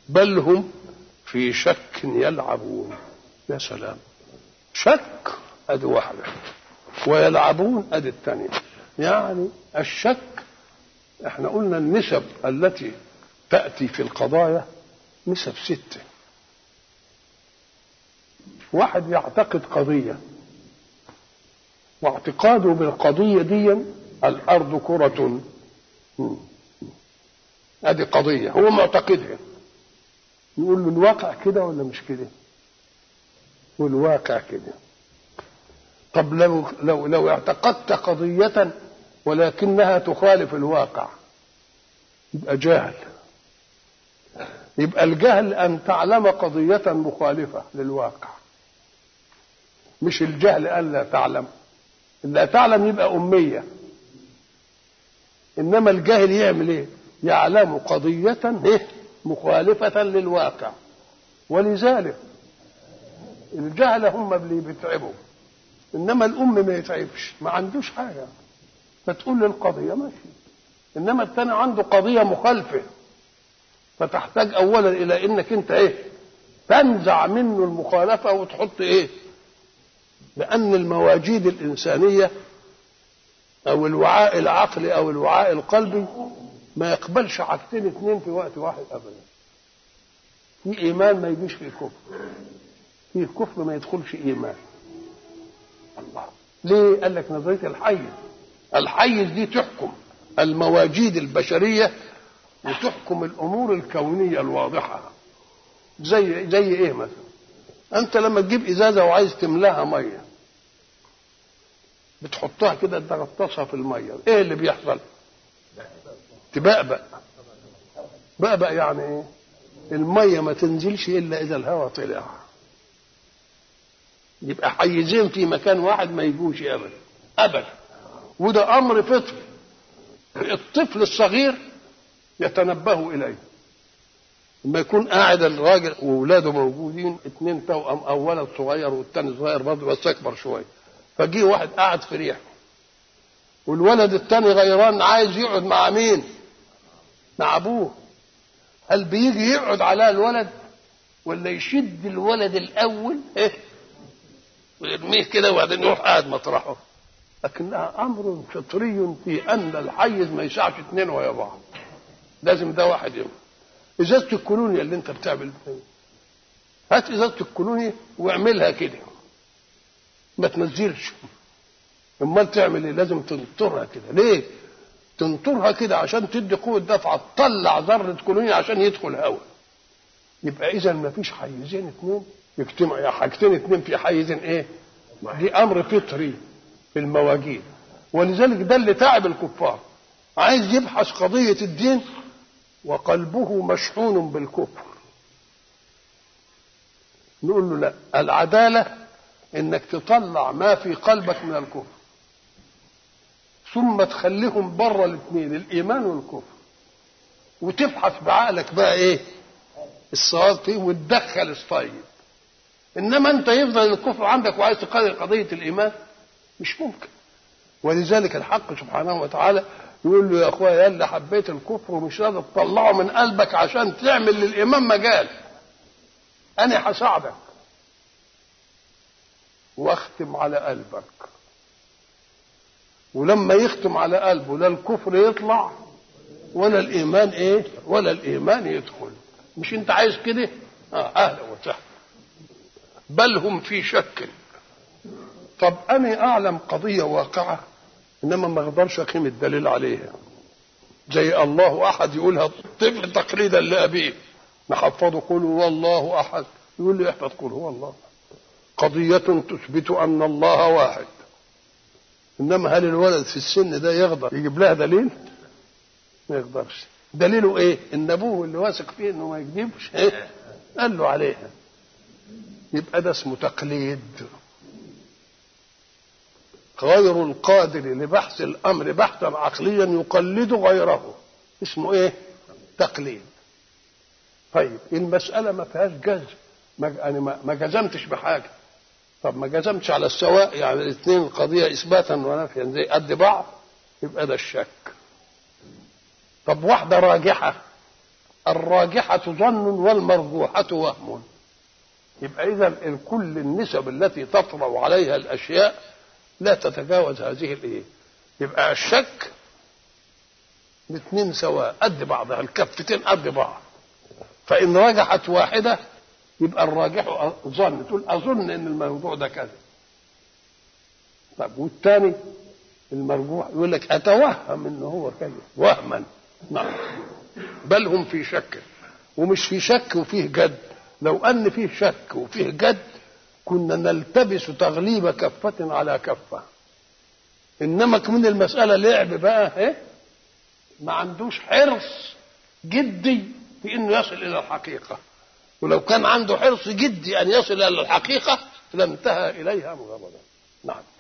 بل هم في شك يلعبون يا سلام شك ادي واحده ويلعبون ادي الثانيه يعني الشك احنا قلنا النسب التي تاتي في القضايا نسب سته واحد يعتقد قضيه واعتقاده بالقضيه دي الارض كره ادي قضيه هو معتقدها يقول له الواقع كده ولا مش كده والواقع كده طب لو لو لو اعتقدت قضية ولكنها تخالف الواقع يبقى جهل يبقى الجهل أن تعلم قضية مخالفة للواقع مش الجهل أن لا تعلم لا تعلم يبقى أمية إنما الجاهل يعمل إيه؟ يعلم قضية إيه؟ مخالفة للواقع ولذلك الجهل هم اللي بيتعبوا انما الام ما يتعبش ما عندوش حاجه فتقول للقضيه ماشي انما الثاني عنده قضيه مخالفه فتحتاج اولا الى انك انت ايه تنزع منه المخالفه وتحط ايه لان المواجيد الانسانيه او الوعاء العقلي او الوعاء القلبي ما يقبلش حاجتين اثنين في وقت واحد ابدا في ايمان ما يجيش فيه كفر فيه كفر ما يدخلش ايمان الله ليه قال لك نظريه الحيز الحيز دي تحكم المواجيد البشريه وتحكم الامور الكونيه الواضحه زي زي ايه مثلا انت لما تجيب ازازه وعايز تملاها ميه بتحطها كده تغطسها في الميه ايه اللي بيحصل تبقبق بقبق يعني ايه الميه ما تنزلش الا اذا الهواء طلع يبقى حيزين في مكان واحد ما يجوش ابدا ابدا وده امر فطري الطفل الصغير يتنبه اليه لما يكون قاعد الراجل واولاده موجودين اثنين توأم او ولد صغير والتاني صغير برضه بس اكبر شويه فجي واحد قاعد في ريحه والولد التاني غيران عايز يقعد مع مين؟ مع ابوه هل بيجي يقعد على الولد ولا يشد الولد الاول ايه ويرميه كده وبعدين يروح قاعد مطرحه لكنها امر فطري في ان الحيز ما يسعش اثنين ويا بعض لازم ده واحد يوم ازازه الكولونيا اللي انت بتعمل هات ازازه الكولونيا واعملها كده ما تنزلش امال تعمل ايه لازم تنطرها كده ليه تنطرها كده عشان تدي قوه دفعه تطلع ذره كولونيا عشان يدخل هواء يبقى اذا ما فيش حيزين اثنين يجتمع يا حاجتين اثنين في حيز ايه دي امر فطري في المواجيد ولذلك ده اللي تعب الكفار عايز يبحث قضيه الدين وقلبه مشحون بالكفر نقول له لا العداله انك تطلع ما في قلبك من الكفر ثم تخليهم بره الاثنين الايمان والكفر وتبحث بعقلك بقى ايه الصواب فيه وتدخل الطيب انما انت يفضل الكفر عندك وعايز تقرر قضيه الايمان مش ممكن ولذلك الحق سبحانه وتعالى يقول له يا اخويا يا اللي حبيت الكفر ومش راضي تطلعه من قلبك عشان تعمل للايمان مجال انا هساعدك واختم على قلبك ولما يختم على قلبه لا الكفر يطلع ولا الايمان ايه ولا الايمان يدخل مش انت عايز كده اه اهلا وسهلا بل هم في شك طب انا اعلم قضيه واقعه انما ما اقدرش اقيم الدليل عليها زي الله احد يقولها طفل تقليدا لابيه نحفظه قل هو الله احد يقول لي احفظ قل هو الله قضية تثبت أن الله واحد إنما هل الولد في السن ده يقدر يجيب لها دليل؟ ما يقدرش دليله إيه؟ إن أبوه اللي واثق فيه إنه ما يكذبش إيه؟ قال له عليها يبقى ده اسمه تقليد غير القادر لبحث الأمر بحثا عقليا يقلد غيره اسمه إيه؟ تقليد طيب المسألة ما فيهاش جزم ما أنا ما جزمتش بحاجة طب ما جزمتش على السواء يعني الاثنين القضية إثباتا ونفيا زي قد بعض يبقى ده الشك طب واحدة راجحة الراجحة ظن والمرجوحة وهم يبقى إذا كل النسب التي تطرأ عليها الأشياء لا تتجاوز هذه الإيه يبقى الشك الاثنين سواء قد بعضها الكفتين قد بعض فإن رجحت واحدة يبقى الراجح ظن تقول أظن إن الموضوع ده كذا طب والثاني المرجوح يقول لك أتوهم إن هو كذا وهما نعم بل هم في شك ومش في شك وفيه جد لو أن فيه شك وفيه جد كنا نلتبس تغليب كفة على كفة إنما كمان المسألة لعب بقى إيه ما عندوش حرص جدي في انه يصل الى الحقيقه ولو كان عنده حرص جدي ان يصل الى الحقيقه لانتهى اليها مغردا نعم